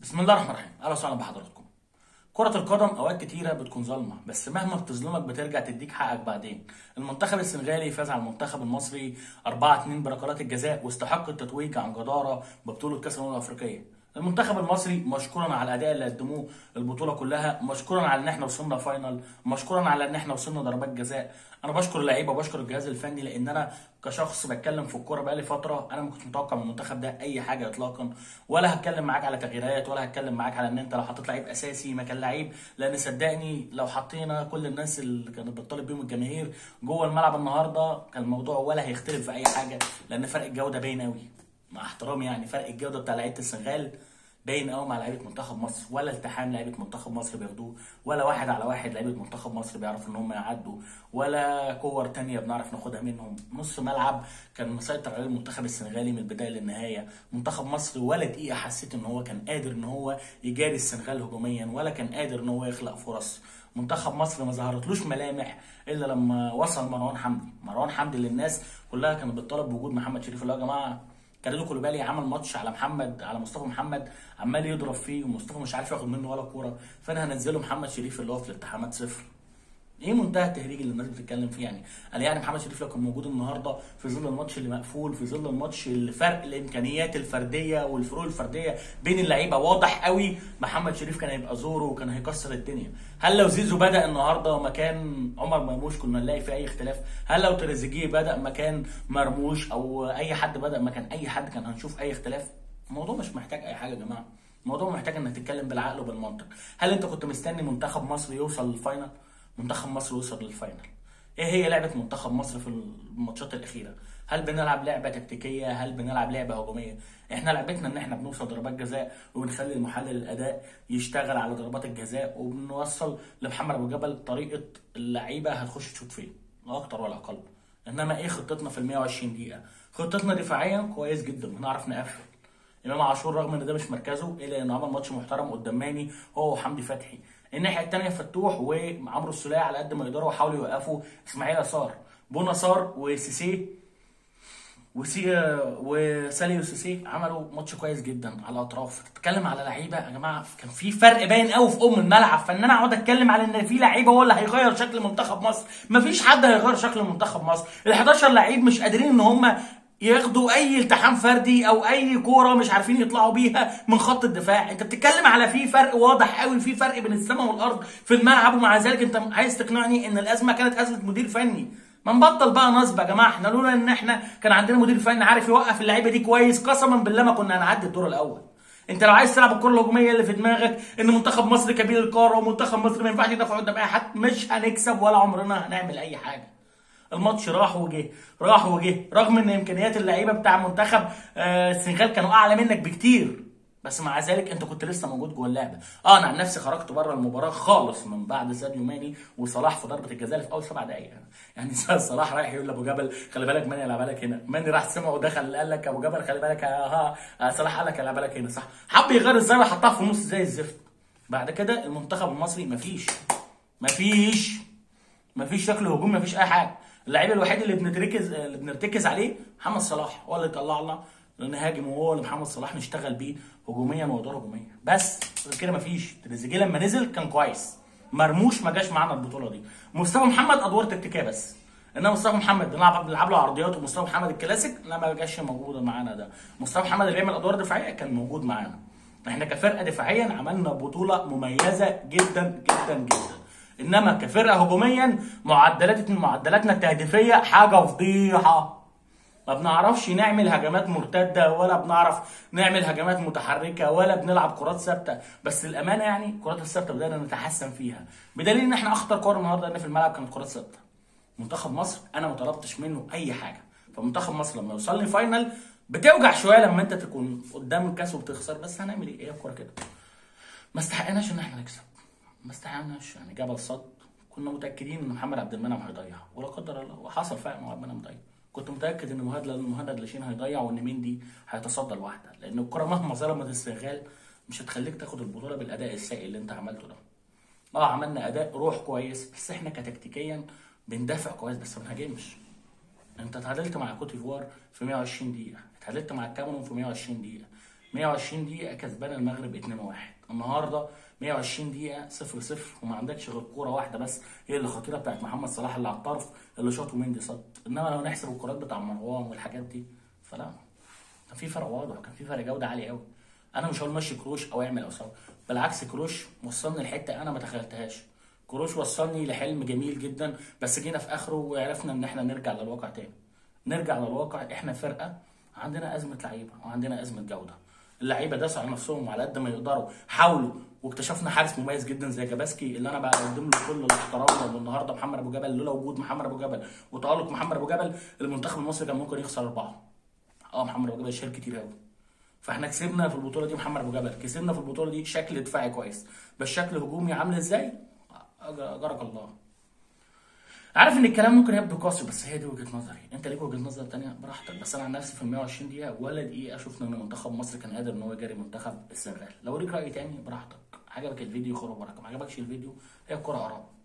بسم الله الرحمن الرحيم اهلا وسهلا بحضراتكم كرة القدم اوقات كتيرة بتكون ظالمة بس مهما بتظلمك بترجع تديك حقك بعدين المنتخب السنغالي فاز على المنتخب المصري 4-2 بركلات الجزاء واستحق التتويج عن جدارة ببطولة كأس الأمم الأفريقية المنتخب المصري مشكورا على الاداء اللي قدموه البطوله كلها مشكورا على ان احنا وصلنا فاينل مشكورا على ان احنا وصلنا ضربات جزاء انا بشكر اللعيبه وبشكر الجهاز الفني لان انا كشخص بتكلم في الكوره بقالي فتره انا ما كنتش متوقع من المنتخب ده اي حاجه اطلاقا ولا هتكلم معاك على تغييرات ولا هتكلم معاك على ان انت لو حطيت لعيب اساسي مكان لعيب لان صدقني لو حطينا كل الناس اللي كانت بتطالب بيهم الجماهير جوه الملعب النهارده كان الموضوع ولا هيختلف في اي حاجه لان فرق الجوده باين قوي مع احترامي يعني فرق الجوده بتاع لعيبه السنغال باين قوي مع لعيبه منتخب مصر ولا التحام لعيبه منتخب مصر بياخدوه ولا واحد على واحد لعيبه منتخب مصر بيعرفوا ان هم يعدوا ولا كور تانية بنعرف ناخدها منهم نص ملعب كان مسيطر عليه المنتخب السنغالي من البدايه للنهايه منتخب مصر ولا دقيقه حسيت ان هو كان قادر ان هو يجاري السنغال هجوميا ولا كان قادر ان هو يخلق فرص منتخب مصر ما ظهرتلوش ملامح الا لما وصل مروان حمدي مروان حمدي للناس كلها كانت بتطالب بوجود محمد شريف اللي هو يا جماعه كاريدو كولوبالي عمل ماتش على محمد على مصطفى محمد عمال يضرب فيه ومصطفى مش عارف ياخد منه ولا كوره فانا هنزله محمد شريف اللي هو في الالتحامات صفر ايه منتهى التهريج اللي الناس بتتكلم فيه يعني قال يعني محمد شريف لو كان موجود النهارده في ظل الماتش اللي مقفول في ظل الماتش اللي فرق الامكانيات الفرديه والفروق الفرديه بين اللعيبه واضح قوي محمد شريف كان هيبقى زوره وكان هيكسر الدنيا هل لو زيزو بدا النهارده مكان عمر مرموش كنا نلاقي في اي اختلاف هل لو تريزيجيه بدا مكان مرموش او اي حد بدا مكان اي حد كان هنشوف اي اختلاف الموضوع مش محتاج اي حاجه يا جماعه الموضوع محتاج انك تتكلم بالعقل وبالمنطق هل انت كنت مستني منتخب مصر يوصل للفاينل منتخب مصر وصل للفاينل ايه هي لعبه منتخب مصر في الماتشات الاخيره هل بنلعب لعبه تكتيكيه هل بنلعب لعبه هجوميه احنا لعبتنا ان احنا بنوصل ضربات جزاء وبنخلي المحلل الاداء يشتغل على ضربات الجزاء وبنوصل لمحمد ابو جبل طريقه اللعيبه هتخش تشوط فين لا اكتر ولا اقل انما ايه خطتنا في ال 120 دقيقه خطتنا دفاعيا كويس جدا بنعرف نقفل امام عاشور رغم ان ده مش مركزه الا انه عمل ماتش محترم قدام ماني هو وحمدي فتحي الناحيه الثانيه فتوح وعمرو السوليه على قد ما يقدروا حاولوا يوقفوا اسماعيل يسار بونا صار وسيسي وسي وسالي وسيسي عملوا ماتش كويس جدا على الاطراف تتكلم على لعيبه يا جماعه كان في فرق باين قوي في ام الملعب فان انا اقعد اتكلم على ان في لعيبه هو اللي هيغير شكل منتخب مصر مفيش حد هيغير شكل منتخب مصر ال 11 لعيب مش قادرين ان هم ياخدوا اي التحام فردي او اي كوره مش عارفين يطلعوا بيها من خط الدفاع انت بتتكلم على في فرق واضح قوي في فرق بين السماء والارض في الملعب ومع ذلك انت عايز تقنعني ان الازمه كانت ازمه مدير فني ما نبطل بقى نصب يا جماعه احنا لولا ان احنا كان عندنا مدير فني عارف يوقف اللعيبه دي كويس قسما بالله ما كنا هنعدي الدور الاول انت لو عايز تلعب الكره الهجوميه اللي في دماغك ان منتخب مصر كبير القاره ومنتخب مصر ما ينفعش يدافع قدام اي حد مش هنكسب ولا عمرنا هنعمل اي حاجه الماتش راح وجه راح وجه رغم ان امكانيات اللعيبه بتاع منتخب آه السنغال كانوا اعلى منك بكتير بس مع ذلك انت كنت لسه موجود جوه اللعبه اه انا عن نفسي خرجت بره المباراه خالص من بعد ساديو ماني وصلاح في ضربه الجزاء في اول سبع دقائق يعني صلاح رايح يقول لابو جبل خلي بالك ماني هيلعبها لك هنا ماني راح سمع ودخل قال لك ابو جبل خلي بالك ها صلاح قال لك هيلعبها لك هنا صح حب يغير الزاويه حطها في النص زي الزفت بعد كده المنتخب المصري مفيش مفيش مفيش شكل هجوم مفيش اي حاجه اللعيب الوحيد اللي بنتركز اللي بنرتكز عليه محمد صلاح هو اللي يطلع لنا نهاجم وهو اللي محمد صلاح نشتغل بيه هجوميا وادوار هجوميه بس كده مفيش تريزيجيه لما نزل كان كويس مرموش ما جاش معانا البطوله دي مصطفى محمد ادوار تكتيكيه بس انما مصطفى محمد بنلعب بنلعب له عرضيات ومصطفى محمد الكلاسيك لا ما جاش موجود معانا ده مصطفى محمد اللي بيعمل ادوار دفاعيه كان موجود معانا احنا كفرقه دفاعيا عملنا بطوله مميزه جدا جدا جدا انما كفرقه هجوميا معدلات معدلاتنا التهديفيه حاجه فضيحه ما بنعرفش نعمل هجمات مرتده ولا بنعرف نعمل هجمات متحركه ولا بنلعب كرات ثابته بس الامانه يعني الكرات الثابته بدانا نتحسن فيها بدليل ان احنا اخطر كوره النهارده ان في الملعب كانت كرات ثابته منتخب مصر انا ما طلبتش منه اي حاجه فمنتخب مصر لما يوصل لي فاينل بتوجع شويه لما انت تكون قدام الكاس وبتخسر بس هنعمل ايه هي الكوره كده ما استحقناش ان احنا نكسب ما استحقناش يعني جبل صد كنا متاكدين ان محمد عبد المنعم هيضيع ولا قدر الله وحصل فعلا محمد عبد المنعم ضيع كنت متاكد ان مهند مهند لاشين هيضيع وان مندي هيتصدى لوحده لان الكره مهما ظلمت السنغال مش هتخليك تاخد البطوله بالاداء السيء اللي انت عملته ده اه عملنا اداء روح كويس بس احنا كتكتيكيا بندافع كويس بس ما بنهاجمش انت اتعادلت مع كوت ديفوار في 120 دقيقه اتعادلت مع الكاميرون في 120 دقيقه 120 دقيقة كسبان المغرب 2-1 النهارده 120 دقيقة 0-0 وما عندكش غير كورة واحدة بس هي اللي خطيرة بتاعت محمد صلاح اللي على الطرف اللي شاط ومندي صد انما لو نحسب الكرات بتاع مروان والحاجات دي فلا كان في فرق واضح كان في فرق جودة عالي قوي انا مش هقول مشي كروش او اعمل او سوي بالعكس كروش وصلني لحتة انا ما تخيلتهاش كروش وصلني لحلم جميل جدا بس جينا في اخره وعرفنا ان احنا نرجع للواقع تاني نرجع للواقع احنا فرقه عندنا ازمه لعيبه وعندنا ازمه جوده اللعيبه داسوا على نفسهم وعلى قد ما يقدروا حاولوا واكتشفنا حارس مميز جدا زي جاباسكي اللي انا بقدم له كل الاحترام والنهارده محمد ابو جبل لولا وجود محمد ابو جبل وتالق محمد ابو جبل المنتخب المصري كان ممكن يخسر اربعه اه محمد ابو جبل شال كتير قوي فاحنا كسبنا في البطوله دي محمد ابو جبل كسبنا في البطوله دي شكل دفاعي كويس بس شكل هجومي عامل ازاي اجرك الله عارف ان الكلام ممكن يبدو قاسي بس هي دي وجهه نظري انت ليك وجهه نظر تانية براحتك بس انا عن نفسي في ال 120 دقيقه ولا دقيقه شفنا ان منتخب مصر كان قادر ان هو يجاري منتخب السنغال لو ليك راي تاني براحتك عجبك الفيديو خير وبركه ما عجبكش الفيديو هي الكوره اراء